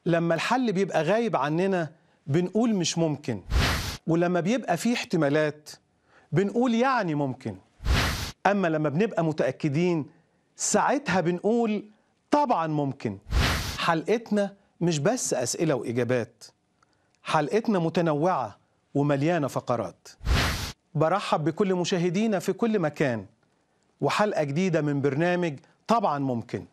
لما الحل بيبقى غايب عننا بنقول مش ممكن ولما بيبقى فيه احتمالات بنقول يعني ممكن أما لما بنبقى متأكدين ساعتها بنقول طبعا ممكن حلقتنا مش بس أسئلة وإجابات حلقتنا متنوعة ومليانة فقرات برحب بكل مشاهدينا في كل مكان وحلقة جديدة من برنامج طبعا ممكن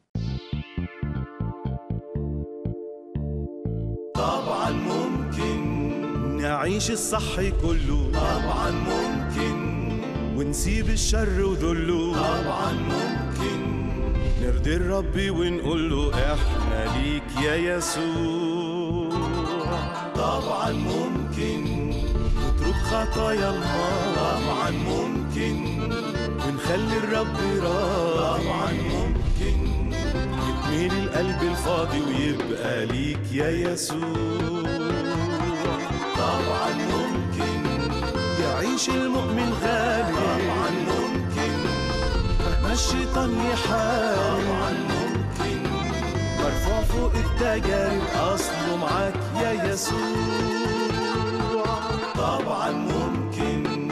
طبعا ممكن نعيش الصح كله طبعا ممكن ونسيب الشر وذله طبعا ممكن نرضي الرب ونقول له احنا ليك يا يسوع طبعا ممكن نترك خطايا الماضي طبعا ممكن ونخلي الرب راضي طبعا ممكن يتميل القلب الفاضي ويبقى ليك يا يسوع طبعا ممكن يعيش المؤمن غالي طبعا ممكن مهما الشيطان يحاول طبعا ممكن مرفوع فوق التجارب اصله معاك يا يسوع طبعا ممكن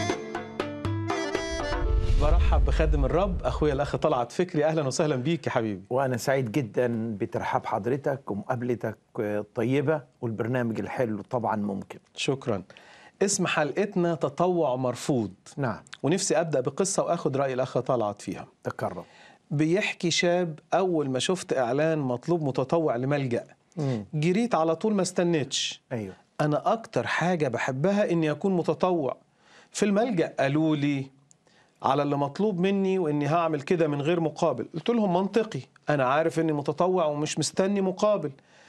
برحب بخادم الرب أخويا الأخ طلعت فكري أهلا وسهلا بيك يا حبيبي وانا سعيد جدا بترحاب حضرتك ومقابلتك الطيبه والبرنامج الحلو طبعا ممكن شكرا اسم حلقتنا تطوع مرفوض نعم ونفسي أبدأ بقصة وأخد رأي الأخ طلعت فيها تكرم بيحكي شاب أول ما شفت إعلان مطلوب متطوع لملجأ مم. جريت على طول ما استنيتش ايوه أنا أكتر حاجة بحبها إني أكون متطوع في الملجأ قالوا لي على اللي مطلوب مني وإني هعمل كده من غير مقابل قلت لهم منطقي أنا عارف إني متطوع ومش مستني مقابل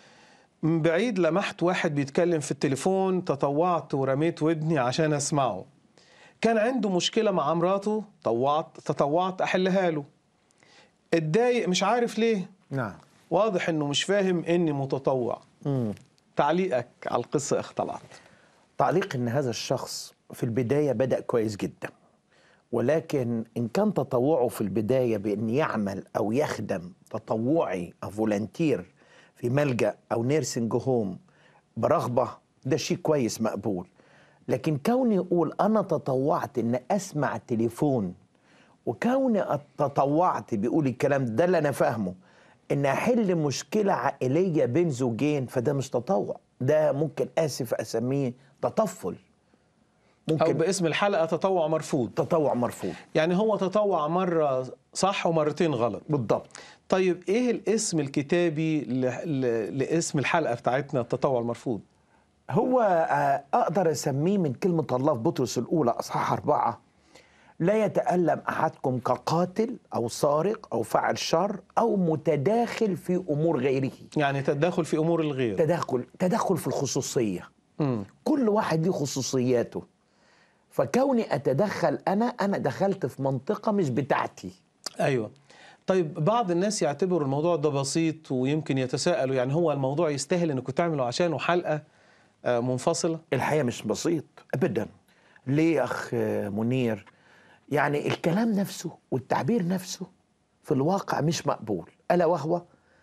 من بعيد لمحت واحد بيتكلم في التليفون تطوعت ورميت ودني عشان أسمعه كان عنده مشكلة مع مراته طوعت تطوعت أحلها له اتضايق مش عارف ليه نعم واضح إنه مش فاهم إني متطوع مم. تعليقك على القصة اختلعت تعليق ان هذا الشخص في البدايه بدا كويس جدا ولكن ان كان تطوعه في البدايه بان يعمل او يخدم تطوعي او فولنتير في ملجا او نيرسينج هوم برغبه ده شيء كويس مقبول لكن كوني يقول انا تطوعت ان اسمع تليفون وكوني تطوعت بيقول الكلام ده اللي انا فاهمه ان احل مشكله عائليه بين زوجين فده مش تطوع ده ممكن اسف اسميه تطفل أو ممكن باسم الحلقة تطوع مرفوض تطوع مرفوض يعني هو تطوع مرة صح ومرتين غلط بالضبط طيب إيه الاسم الكتابي ل... ل... لاسم الحلقة بتاعتنا التطوع المرفوض هو آه، اقدر اسميه من كلمه الله في بطرس الاولى اصحاح اربعه لا يتالم احدكم كقاتل او سارق او فاعل شر او متداخل في امور غيره يعني تدخل في أمور الغير تدخل تدخل في الخصوصيه مم. كل واحد ليه خصوصياته فكوني اتدخل انا انا دخلت في منطقه مش بتاعتي أيوة طيب بعض الناس يعتبروا الموضوع ده بسيط ويمكن يتساءلوا يعني هو الموضوع يستاهل انكم تعملوا عشانه حلقة آه، منفصلة الحقيقه مش بسيط ابدا ليه يا اخ منير يعني الكلام نفسه والتعبير نفسه في الواقع مش مقبول الا وهو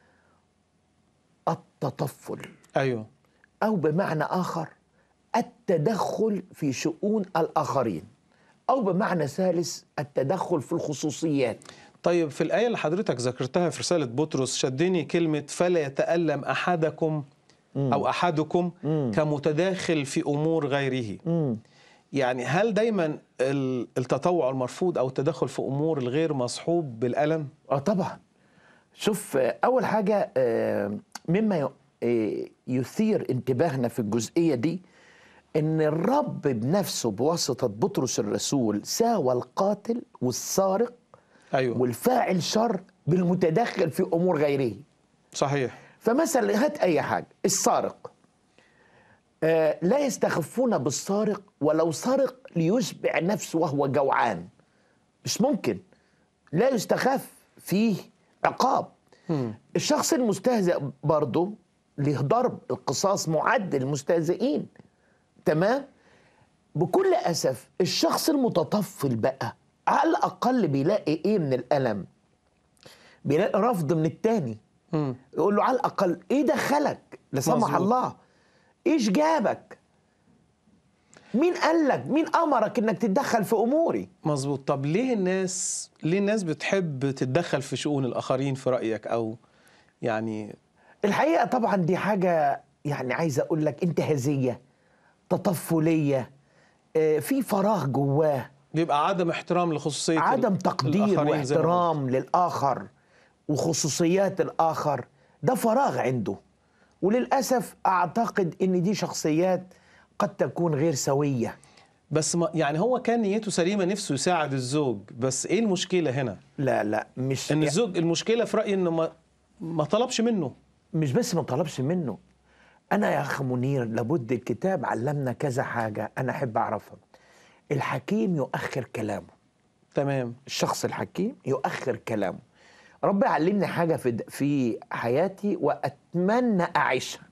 التطفل أيوة او بمعنى اخر التدخل في شؤون الاخرين او بمعنى ثالث التدخل في الخصوصيات طيب في الآية اللي حضرتك ذكرتها في رسالة بطرس شدني كلمة فلا يتألم أحدكم أو أحدكم كمتداخل في أمور غيره يعني هل دايما ال- التطوع المرفوض أو التدخل في أمور الغير مصحوب بالألم؟ اه طبعا شوف آه، اول حاجه آه، مما ي- آه، يثير انتباهنا في الجزئيه دي ان الرب بنفسه بواسطه بطرس الرسول ساوى القاتل والسارق أيوة والفاعل شر بالمتدخل في امور غيره صحيح فمثلا هات اي حاجه السارق آه لا يستخفون بالسارق ولو سرق ليشبع نفسه وهو جوعان مش ممكن لا يستخف فيه عقاب الشخص المستهزئ برضه له ضرب القصاص معد للمستهزئين تمام بكل اسف الشخص المتطفل بقى على الاقل بيلاقي ايه من الالم بيلاقي رفض من التاني يقول له على الاقل ايه دخلك لا سمح مظبوط. الله ايش جابك مين قال لك مين امرك انك تتدخل في اموري مظبوط طب ليه الناس ليه الناس بتحب تتدخل في شؤون الاخرين في رايك او يعني الحقيقه طبعا دي حاجه يعني عايز اقول لك انتهازيه تطفليه آه، في فراغ جواه بيبقى عدم احترام لخصوصيه ال- عدم تقدير الآخرين زي ما قلت. واحترام للآخر وخصوصيات الآخر ده فراغ عنده وللأسف أعتقد إن دي شخصيات قد تكون غير سوية بس ما يعني هو كان نيته سليمه نفسه يساعد الزوج بس ايه المشكله هنا لا لا مش ان الزوج المشكله في رايي انه ما ما طلبش منه مش بس ما طلبش منه أنا يا أخ منير لابد الكتاب علمنا كذا حاجة أنا أحب أعرفها الحكيم يؤخر كلامه تمام الشخص الحكيم يؤخر كلامه ربي علمني حاجة في في حياتي وأتمنى أعيشها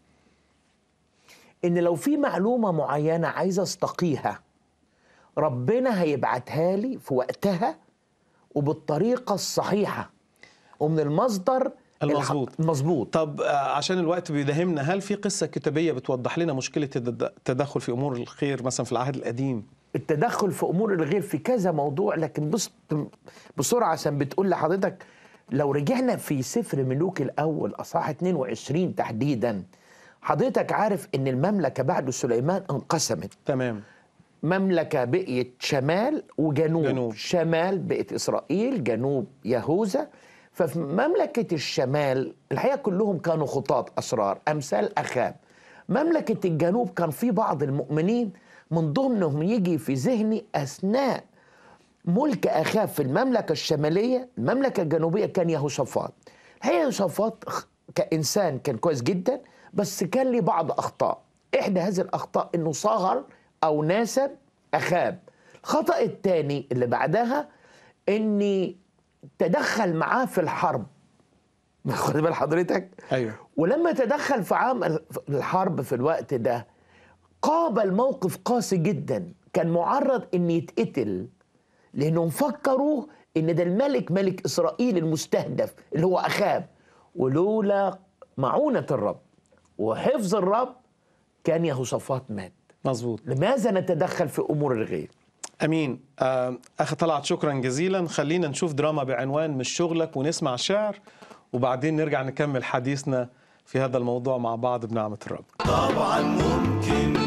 إن لو في معلومة معينة عايز أستقيها ربنا هيبعتها لي في وقتها وبالطريقة الصحيحة ومن المصدر المظبوط. الح- المظبوط طب آه، عشان الوقت بيداهمنا هل في قصه كتابيه بتوضح لنا مشكله التد- التدخل في امور الخير مثلا في العهد القديم التدخل في امور الغير في كذا موضوع لكن بص بسرعه عشان بتقول لحضرتك لو رجعنا في سفر ملوك الاول اصحاح 22 تحديدا حضرتك عارف ان المملكه بعد سليمان انقسمت تمام مملكه بقيت شمال وجنوب جنوب. شمال بقت اسرائيل جنوب يهوذا ففي مملكه الشمال الحقيقه كلهم كانوا خطاط اسرار امثال اخاب مملكه الجنوب كان في بعض المؤمنين من ضمنهم يجي في ذهني اثناء ملك اخاب في المملكه الشماليه المملكه الجنوبيه كان يهوشافاط الحقيقه يهوشافاط خ- كانسان كان كويس جدا بس كان ليه بعض اخطاء احدى هذه الاخطاء انه صغر او ناسب اخاب الخطا الثاني اللي بعدها اني تدخل معاه في الحرب خد بال حضرتك ايوه ولما تدخل في عام الحرب في الوقت ده قابل موقف قاسي جدا كان معرض ان يتقتل لانهم فكروا ان ده الملك ملك اسرائيل المستهدف اللي هو اخاب ولولا معونه الرب وحفظ الرب كان يهوشافاط مات مظبوط لماذا نتدخل في امور الغير امين آه، اخ طلعت شكرا جزيلا خلينا نشوف دراما بعنوان مش شغلك ونسمع شعر وبعدين نرجع نكمل حديثنا في هذا الموضوع مع بعض بنعمه الرب طبعا ممكن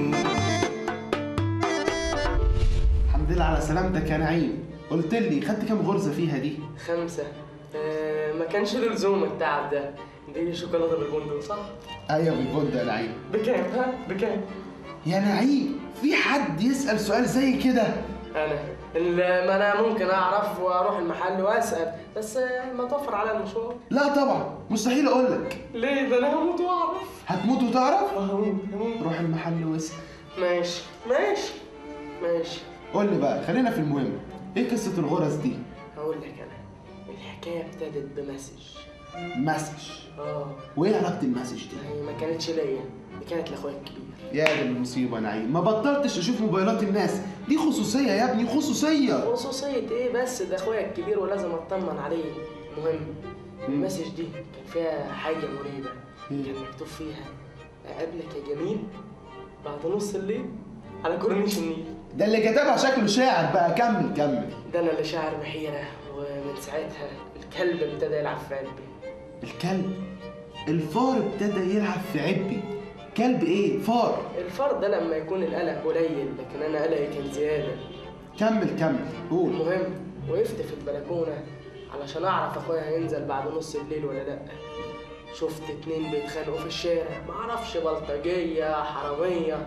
الحمد لله على سلامتك يا نعيم قلت لي خدت كام غرزه فيها دي خمسة آه ما كانش له لزوم التعب ده دي شوكولاتة بالبندق صح؟ ايوه بالبند يا نعيم بكام ها؟ بكام؟ يا نعيم في حد يسال سؤال زي كده أنا ال- ما أنا ممكن أعرف وأروح المحل وأسأل بس آه، ما توفر على المشوار لا طبعا مستحيل اقول لك ليه ده أنا هموت وأعرف هتموت وتعرف آه، هموت هموت روح المحل واسال ماشي ماشي ماشي قول لي بقى خلينا في المهم ايه قصه الغرز دي هقول لك أنا الحكاية ابتدت بمسج مسج اه وايه علاقه المسج دي هي ما كانتش ليا دي كانت لاخويا الكبير يا دي المصيبه يا نعيم ما بطلتش اشوف موبايلات الناس دي خصوصيه يا ابني خصوصيه خصوصية ايه بس ده اخويا الكبير ولازم اطمن عليه المهم المسج دي كان فيها حاجة مريبة كان مكتوب فيها اقابلك يا جميل بعد نص الليل على كورنيش النيل ده اللي كتبها شكله شاعر بقى كمل كمل ده انا اللي شاعر بحيرة ومن ساعتها الكلب ابتدى يلعب في قلبي الكلب الفار ابتدى يلعب في عبي كلب ايه فار الفرد ده لما يكون القلق قليل لكن انا قلقي كان زيادة كمل كمل قول المهم وقفت في البلكونة علشان أعرف أخويا هينزل بعد نص الليل ولا لأ شفت اتنين بيتخانقوا في الشارع معرفش بلطجية حرامية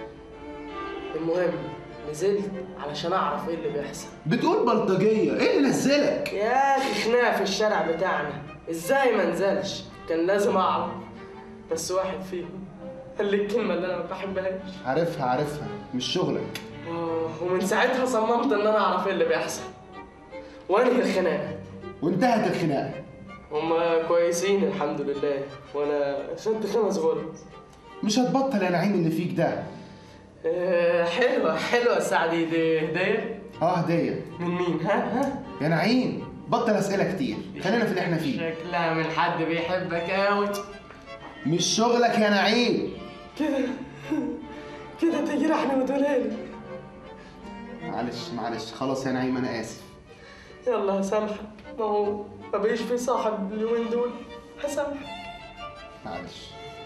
المهم نزلت علشان أعرف إيه اللي بيحصل بتقول بلطجيه ايه اللي نزلك يا أخي خناقة في الشارع بتاعنا إزاي ما نزلش كان لازم أعرف بس واحد فيهم قال لي الكلمة اللي أنا ما بحبهاش عارفها عارفها مش شغلك آه، ومن ساعتها صممت إن أنا أعرف إيه اللي بيحصل وأنهي الخناقة وانتهت الخناقه هما كويسين الحمد لله وانا شدت خمس غرز مش هتبطل يا نعيم اللي فيك ده آه، حلوة حلوة الساعة دي دي هدية اه هديه من مين ها ها يا نعيم بطل اسئله كتير خلينا في اللي احنا فيه شكلها من حد بيحبك قوي مش شغلك يا نعيم كده كده تجرحني وتولاني معلش معلش خلاص يا نعيم انا اسف يلا هسامحك ما هو ما بقيش في صاحب اليومين دول هسامحك معلش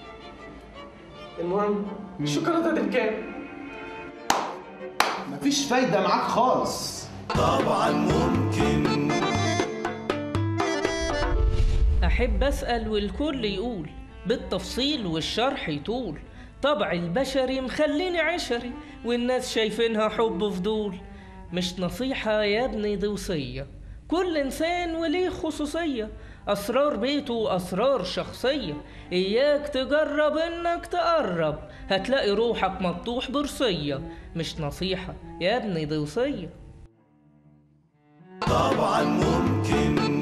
المهم الشوكولاته دي بكام؟ مفيش فايده معاك خالص طبعا ممكن أحب أسأل والكل يقول بالتفصيل والشرح يطول طبع البشري مخليني عشري والناس شايفينها حب فضول مش نصيحة يا ابني دي وصية كل إنسان وليه خصوصية أسرار بيته أسرار شخصية إياك تجرب إنك تقرب هتلاقي روحك مطوح برصية مش نصيحة يا ابني دي وصية طبعا ممكن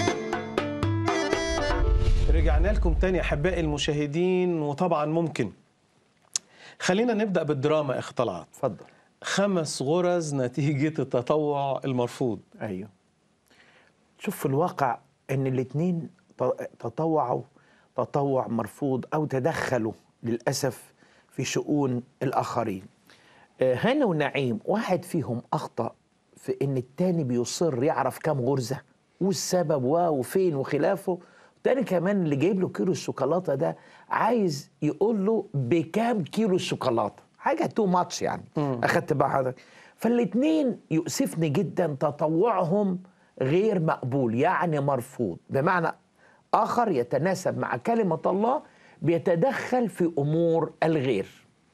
رجعنا لكم تاني احبائي المشاهدين وطبعا ممكن خلينا نبدا بالدراما اخ طلعت اتفضل خمس غرز نتيجه التطوع المرفوض ايوه شوف في الواقع ان الاثنين تطوعوا تطوع مرفوض او تدخلوا للاسف في شؤون الاخرين آه، هنا ونعيم واحد فيهم اخطا في ان التاني بيصر يعرف كام غرزه والسبب و وفين وخلافه التاني كمان اللي جايب له كيلو الشوكولاته ده عايز يقول له بكام كيلو الشوكولاته حاجه تو ماتش يعني اخدت بقى حضرتك فالاثنين يؤسفني جدا تطوعهم غير مقبول يعني مرفوض بمعنى اخر يتناسب مع كلمه الله بيتدخل في امور الغير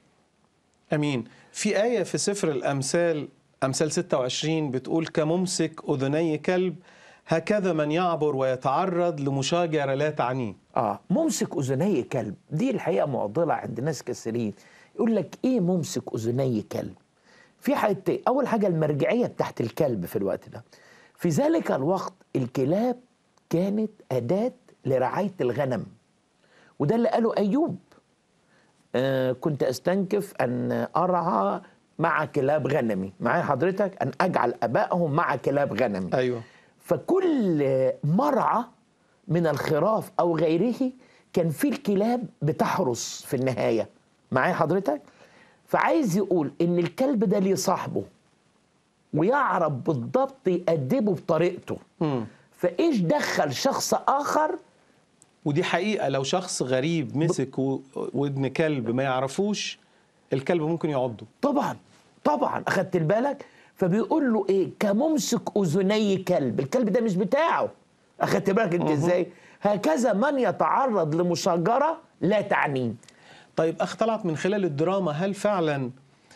امين في ايه في سفر الامثال امثال 26 بتقول كممسك اذني كلب هكذا من يعبر ويتعرض لمشاجره لا تعنيه اه ممسك اذني كلب دي الحقيقه معضله عند ناس كثيرين يقول لك ايه ممسك اذني كلب في حاجتين اول حاجه المرجعيه بتاعت الكلب في الوقت ده في ذلك الوقت الكلاب كانت اداه لرعايه الغنم وده اللي قاله ايوب آه كنت استنكف ان ارعى مع كلاب غنمي معايا حضرتك ان اجعل ابائهم مع كلاب غنمي ايوه فكل مرعى من الخراف او غيره كان في الكلاب بتحرس في النهايه معايا حضرتك فعايز يقول ان الكلب ده ليه صاحبه ويعرف بالضبط يأدبه بطريقته مم. فايش دخل شخص اخر ودي حقيقه لو شخص غريب مسك و- ودن كلب ما يعرفوش الكلب ممكن يعضه طبعا طبعا اخدت بالك فبيقول له ايه كممسك اذني كلب الكلب ده مش بتاعه اخدت بالك انت ازاي هكذا من يتعرض لمشاجره لا تعنيه طيب اخ طلعت من خلال الدراما هل فعلا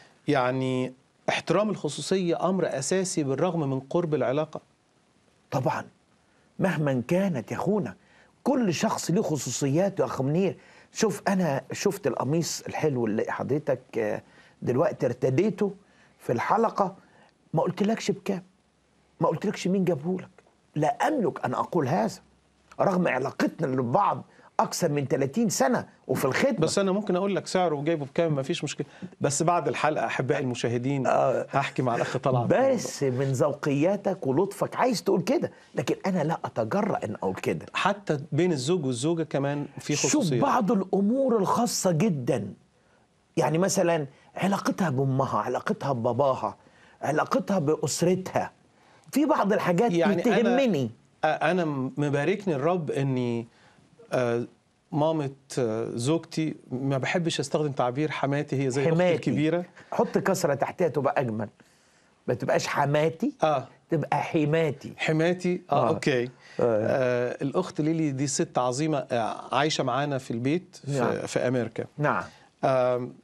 يعني احترام الخصوصيه امر اساسي بالرغم من قرب العلاقه طبعا مهما كانت يا اخونا كل شخص له خصوصياته يا اخ منير شوف انا شفت القميص الحلو اللي حضرتك آه، دلوقتي ارتديته في الحلقه ما قلتلكش بكام ما قلتلكش مين جابهولك لا املك ان اقول هذا رغم علاقتنا لبعض اكثر من 30 سنه وفي الخدمه بس انا ممكن اقول لك سعره وجايبه بكام ما فيش مشكله بس بعد الحلقه احبائي المشاهدين هحكي مع الاخ طلعت في الموضوع. بس من ذوقياتك ولطفك عايز تقول كده لكن انا لا اتجرأ ان اقول كده حتى بين الزوج والزوجه كمان في شوف خصوصيه بعض الامور الخاصه جدا يعني مثلا علاقتها بامها علاقتها بباباها علاقتها باسرتها في بعض الحاجات يعني تهمني انا انا مباركني الرب اني آه، مامة آه، زوجتي ما بحبش استخدم تعبير حماتي هي زي اختي حماتي الكبيره حط كسره تحتها تبقى اجمل ما تبقاش حماتي اه تبقى حماتي حماتي اه, آه. آه. اوكي آه الاخت ليلي دي ست عظيمه آه عايشه معانا في البيت في, نعم. في امريكا نعم آم،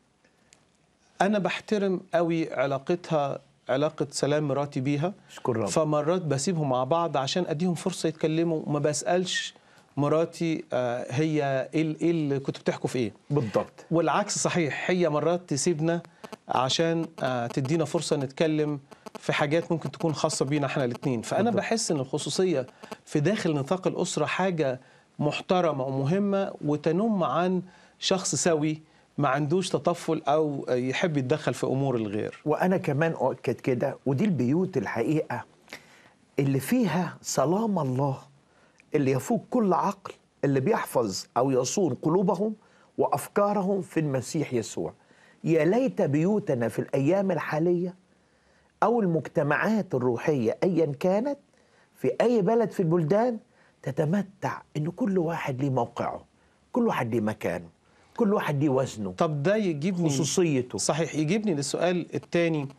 انا بحترم قوي علاقتها علاقة سلام مراتي بيها اشكر رب. فمرات بسيبهم مع بعض عشان اديهم فرصة يتكلموا وما بسألش مراتي آه، هي ايه ال- إيه اللي كنتوا بتحكوا في ايه بالضبط والعكس صحيح هي مرات تسيبنا عشان آه، تدينا فرصة نتكلم في حاجات ممكن تكون خاصة بينا احنا الاثنين فأنا بحس ان الخصوصية في داخل نطاق الأسرة حاجة محترمة ومهمة وتنم عن شخص سوي ما عندوش تطفل أو يحب يتدخل في أمور الغير وانا كمان اؤكد كده ودي البيوت الحقيقه اللي فيها سلام الله اللي يفوق كل عقل اللي بيحفظ او يصون قلوبهم وافكارهم في المسيح يسوع يا ليت بيوتنا في الايام الحاليه او المجتمعات الروحيه ايا كانت في اي بلد في البلدان تتمتع ان كل واحد ليه موقعه كل واحد ليه مكانه كل واحد ليه وزنه طب ده يجيبني خصوصيته صحيح يجيبني للسؤال الثاني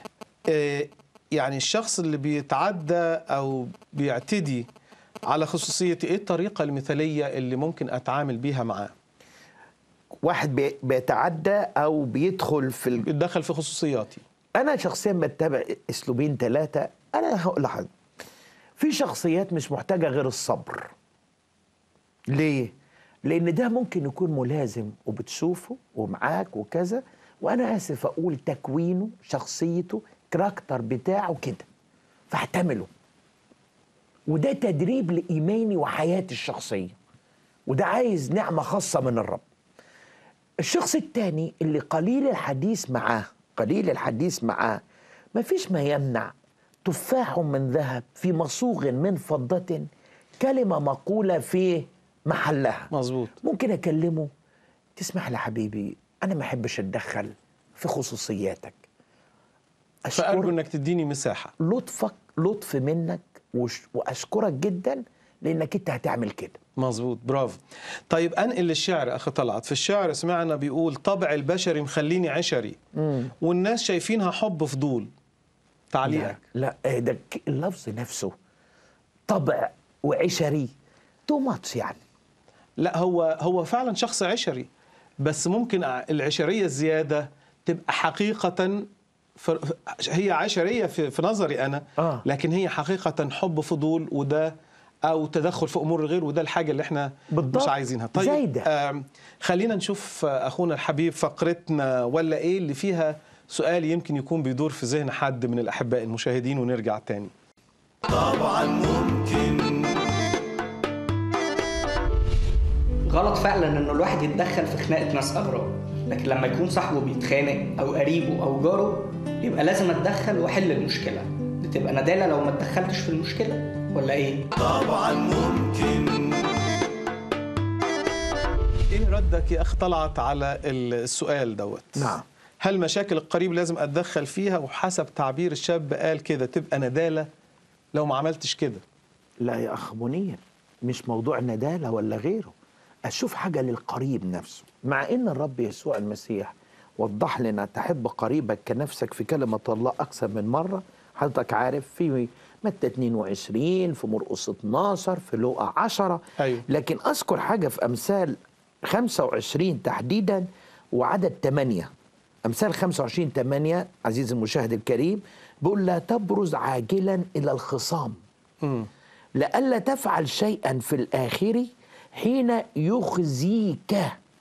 يعني الشخص اللي بيتعدى او بيعتدي على خصوصيتي ايه الطريقه المثاليه اللي ممكن اتعامل بيها معاه واحد بي- بيتعدى او بيدخل في ال... بيتدخل في خصوصياتي انا شخصيا بتبع اسلوبين ثلاثه انا هقول لحضرتك في شخصيات مش محتاجه غير الصبر ليه لان ده ممكن يكون ملازم وبتشوفه ومعاك وكذا وانا اسف اقول تكوينه شخصيته كاركتر بتاعه كده فاحتمله وده تدريب لايماني وحياتي الشخصيه وده عايز نعمه خاصه من الرب الشخص الثاني اللي قليل الحديث معاه قليل الحديث معاه ما فيش ما يمنع تفاح من ذهب في مصوغ من فضة كلمة مقولة في محلها مظبوط ممكن أكلمه تسمح لي حبيبي أنا ما أحبش أتدخل في خصوصياتك فارجو أشكر انك تديني مساحه لطفك لطف منك وش- وأشكرك جدا لأنك أنت هتعمل كده مظبوط برافو طيب انقل للشعر اخي طلعت في الشعر سمعنا بيقول طبع البشري مخليني عشري والناس شايفينها حب فضول تعليقك لا لا ده ك- اللفظ نفسه طبع وعشري تو ماتش يعني لا هو هو فعلا شخص عشري بس ممكن العشريه الزياده تبقى حقيقه ف- هي عشريه في, في نظري انا آه. لكن هي حقيقه حب فضول وده او تدخل في امور الغير وده الحاجه اللي احنا بالضبط. مش عايزينها طيب زايدة. آم، خلينا نشوف آه، اخونا الحبيب فقرتنا ولا ايه اللي فيها سؤال يمكن يكون بيدور في ذهن حد من الاحباء المشاهدين ونرجع تاني طبعا ممكن غلط فعلا ان الواحد يتدخل في خناقه ناس اغراب لكن لما يكون صاحبه بيتخانق او قريبه او جاره يبقى لازم اتدخل واحل المشكله دي تبقى ندالة لو ما اتدخلتش في المشكله ولا ايه طبعا ممكن ايه ردك يا اخ طلعت على السؤال دوت نعم. هل مشاكل القريب لازم اتدخل فيها وحسب تعبير الشاب قال كده تبقى ندالة لو ما عملتش كده لا يا أخ منير مش موضوع ندالة ولا غيره أشوف حاجة للقريب نفسه مع إن الرب يسوع المسيح وضح لنا تحب قريبك كنفسك في كلمة الله أكثر من مرة حضرتك عارف في متى 22 في مرقس 12 في لوقا 10 أيوه. لكن أذكر حاجة في أمثال 25 تحديدا وعدد 8 أمثال 25 8 عزيزي المشاهد الكريم بيقول لا تبرز عاجلا إلى الخصام لئلا تفعل شيئا في الآخر حين يخزيك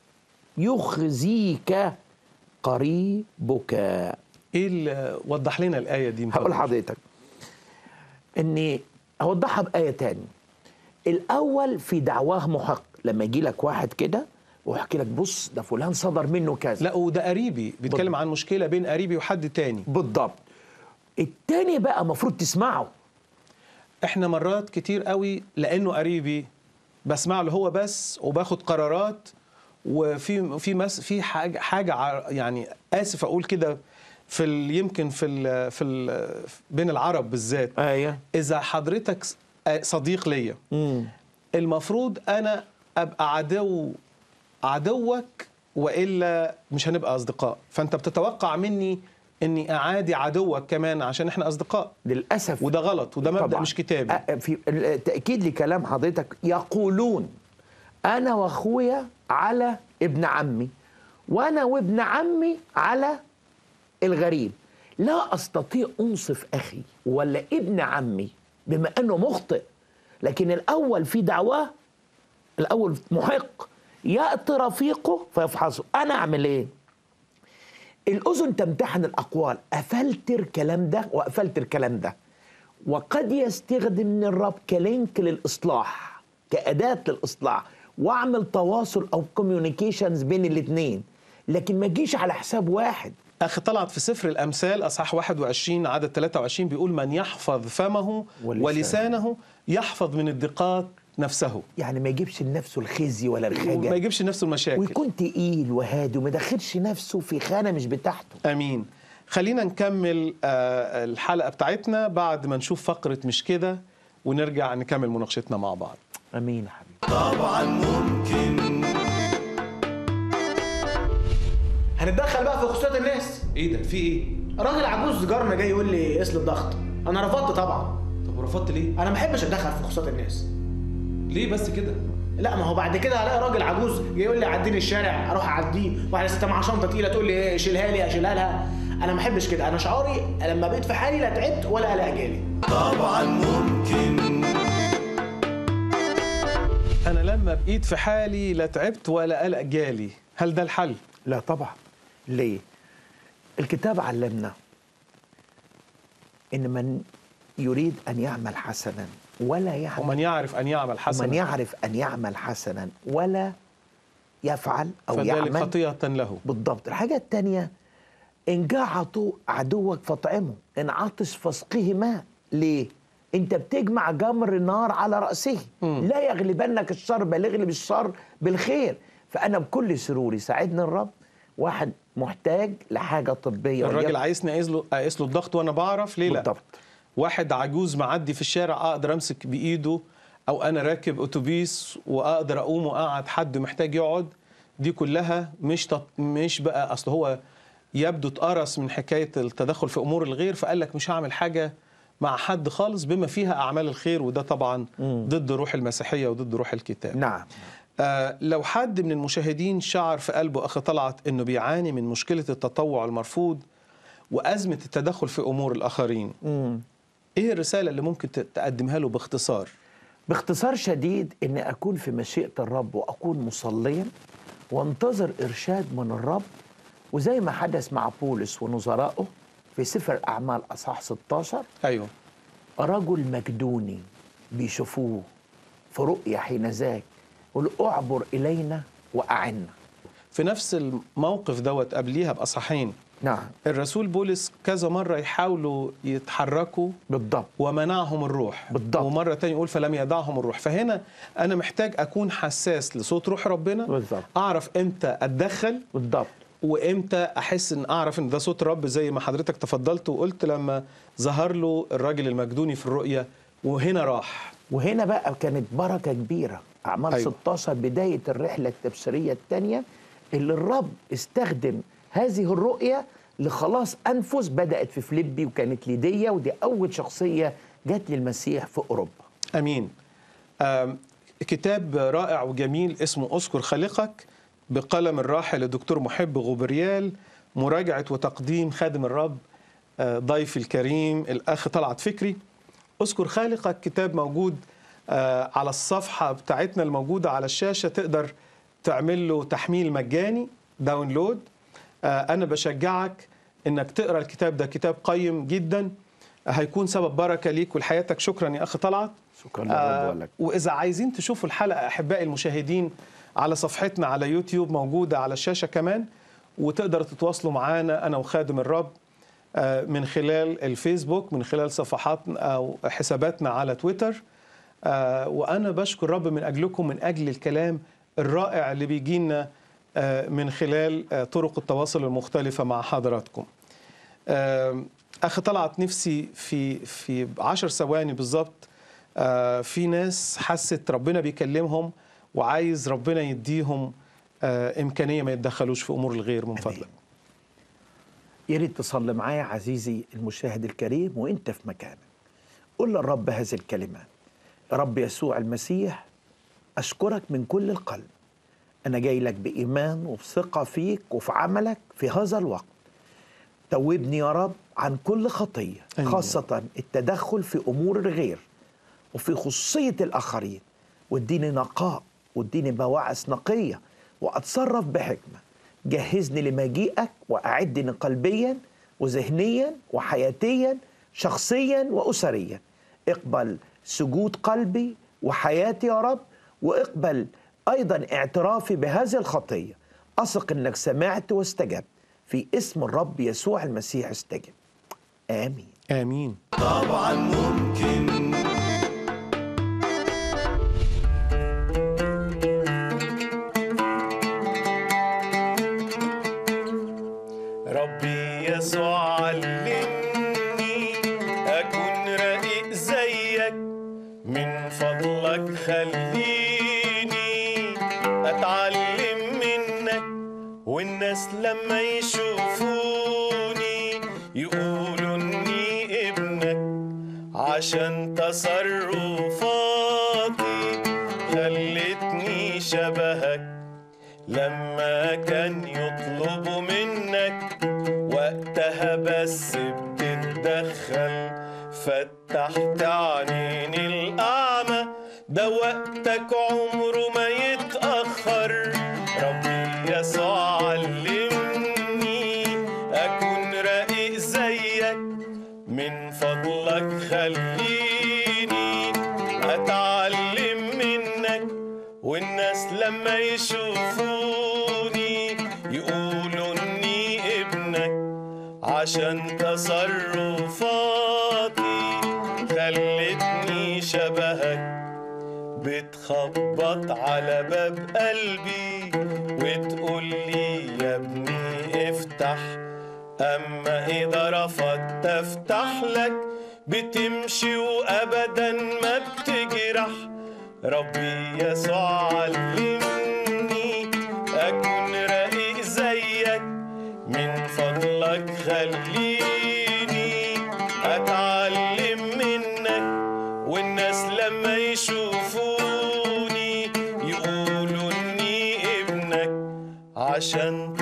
يخزيك قريبك ايه اللي وضح لنا الايه دي هقول لحضرتك اني اوضحها بايه تاني الاول في دعواه محق لما يجي لك واحد كده ويحكي لك بص ده فلان صدر منه كذا لا وده قريبي بيتكلم عن مشكله بين قريبي وحد تاني بالضبط التاني بقى المفروض تسمعه احنا مرات كتير قوي لانه قريبي بسمع له هو بس وباخد قرارات وفي في مس في حاجه حاجه ع- يعني اسف اقول كده في ال يمكن في ال في ال بين العرب بالذات ايوه اذا حضرتك س- آه صديق ليا المفروض انا ابقى عدو عدوك والا مش هنبقى اصدقاء فانت بتتوقع مني اني اعادي عدوك كمان عشان احنا اصدقاء للاسف وده غلط وده مبدا طبعاً. مش كتابي أ- في التأكيد لكلام حضرتك يقولون أنا وأخويا على ابن عمي وأنا وابن عمي على الغريب لا أستطيع أنصف أخي ولا ابن عمي بما أنه مخطئ لكن الأول في دعواه الأول محق يأتي رفيقه فيفحصه أنا أعمل إيه الأذن تمتحن الأقوال أفلتر كلام ده وأفلتر كلام ده وقد يستخدم الرب كلينك للإصلاح كأداة للإصلاح وأعمل تواصل أو كوميونيكيشنز بين الاثنين لكن ما تجيش على حساب واحد أخي طلعت في سفر الأمثال أصحاح 21 عدد 23 بيقول من يحفظ فمه ولسانه. ولسانه يحفظ من الضيقات نفسه يعني ما يجيبش لنفسه الخزي ولا وما الخجل يجيبش نفسه المشاكل ويكون تقيل وهادي وما يدخلش نفسه في خانه مش بتاعته امين خلينا نكمل آه، الحلقه بتاعتنا بعد ما نشوف فقره مش كده ونرجع نكمل مناقشتنا مع بعض امين يا حبيبي طبعا ممكن هنتدخل بقى في خصوصيات الناس ايه ده في ايه راجل عجوز جارنا جاي يقول لي قيس لي الضغط انا رفضت طبعا طب ورفضت ليه انا ما بحبش اتدخل في خصوصيات الناس ليه بس كده لا ما هو بعد كده هلاقي راجل عجوز جاي يقول لي عديني الشارع اروح اعديه واحده ست معاها شنطه تقيله تقول لي ايه شيلها لي اشيلها لها انا ما بحبش كده انا شعاري لما بقيت في حالي لا تعبت ولا قلق جالي طبعا ممكن انا لما بقيت في حالي لا تعبت ولا قلق جالي هل ده الحل لا طبعا ليه الكتاب علمنا ان من يريد ان يعمل حسنا ولا يعمل ومن يعرف ان يعمل ومن حسنا يعرف ان يعمل حسنا ولا يفعل او فذلك يعمل خطيئه له بالضبط الحاجة التانية إن جاع عطو عدوك فاطعمه إن عطش فاسقه ماء ليه؟ أنت بتجمع جمر نار على رأسه لا يغلبنك الشر بل يغلب الشر بالخير فأنا بكل سروري ساعدني الرب واحد محتاج لحاجة طبية الراجل وليكن- عايزني اقيس له اقيس له الضغط وانا بعرف ليه لا بالضبط واحد عجوز معدي في الشارع اقدر امسك بايده او انا راكب اتوبيس واقدر اقوم واقعد حد محتاج يقعد دي كلها مش تط... مش بقى اصل هو يبدو اتقرص من حكايه التدخل في امور الغير فقال لك مش هعمل حاجه مع حد خالص بما فيها اعمال الخير وده طبعا ضد روح المسيحيه وضد روح الكتاب نعم آه لو حد من المشاهدين شعر في قلبه اخي طلعت انه بيعاني من مشكله التطوع المرفوض وازمه التدخل في امور الاخرين مم. ايه الرساله اللي ممكن ت- تقدمها له باختصار باختصار شديد ان اكون في مشيئه الرب واكون مصليا وانتظر ارشاد من الرب وزي ما حدث مع بولس ونظرائه في سفر الاعمال اصحاح 16 ايوه رجل مجدوني بيشوفوه في رؤيا حين ذاك يقول اعبر الينا واعنا في نفس الموقف دوت قبليها باصحاحين نعم الرسول بولس كذا مره يحاولوا يتحركوا بالضبط ومنعهم الروح بالضبط. ومره تاني يقول فلم يدعهم الروح فهنا انا محتاج اكون حساس لصوت روح ربنا بالضبط. اعرف امتى اتدخل بالضبط وامتى احس ان اعرف ان ده صوت رب زي ما حضرتك تفضلت وقلت لما ظهر له الراجل المجدوني في الرؤيا وهنا راح وهنا بقى كانت بركه كبيره اعمال أيوة. أيوة. 16 بدايه الرحله التبشيريه الثانيه اللي الرب استخدم هذه الرؤيه لخلاص انفس بدات في فليبي وكانت ليديا ودي اول شخصيه جت للمسيح في اوروبا امين آم، كتاب رائع وجميل اسمه اذكر خالقك بقلم الراحل الدكتور محب غبريال مراجعه وتقديم خادم الرب آه، ضيفي الكريم الاخ طلعت فكري اذكر خالقك كتاب موجود آه، على الصفحه بتاعتنا الموجوده على الشاشه تقدر تعمل له تحميل مجاني داونلود آه، انا بشجعك انك تقرا الكتاب ده كتاب قيم جدا هيكون سبب بركه ليك ولحياتك شكرا يا اخ طلعت شكرا للرب آه ولك واذا عايزين تشوفوا الحلقه احبائي المشاهدين على صفحتنا على يوتيوب موجوده على الشاشه كمان وتقدروا تتواصلوا معانا انا وخادم الرب آه، من خلال الفيسبوك من خلال صفحاتنا او حساباتنا على تويتر آه، وانا بشكر رب من اجلكم من اجل الكلام الرائع اللي بيجينا آه، من خلال آه، طرق التواصل المختلفه مع حضراتكم آم، اخي طلعت نفسي في في عشر ثواني بالظبط آه، في ناس حست ربنا بيكلمهم وعايز ربنا يديهم آه، امكانيه ما يتدخلوش في امور الغير من فضلك يا ريت تصلي معايا عزيزي المشاهد الكريم وانت في مكانك قل للرب هذه الكلمات يا رب يسوع المسيح اشكرك من كل القلب انا جاي لك بايمان وبثقه فيك وفي عملك في هذا الوقت توبني يا رب عن كل خطيه آمين. خاصه التدخل في امور الغير وفي خصوصيه الاخرين واديني نقاء واديني بواعث نقيه واتصرف بحكمه جهزني لمجيئك واعدني قلبيا وذهنيا وحياتيا شخصيا واسريا اقبل سجود قلبي وحياتي يا رب واقبل ايضا اعترافي بهذه الخطيه اثق انك سمعت واستجبت في اسم الرب يسوع المسيح استجب آمين آمين طبعا ممكن ربي يسوع علمني أكون رقيق زيك من فضلك خليني أتعلم منك والناس لما يشوفوني يقولوا إني ابنك عشان تصرفاتي خلتني شبهك لما كان يطلبوا منك وقتها بس بتتدخل فتحت عينين الأعمى ده وقتك عمره ما يتأخر ربي يسوع علمني أكون رقيق زيك من فضلك خليني أتعلم منك والناس لما يشوفوني يقولوا إني ابنك عشان تصرفاتي خلتني شبهك بتخبط على باب قلبي وتقول لي يا ابني افتح اما اذا رفضت افتح لك بتمشي وابدا ما بتجرح ربي يسوع علمني اكون رقيق زيك من فضلك خليني اتعلم منك والناس لما يشوفوني يقولوا اني ابنك عشان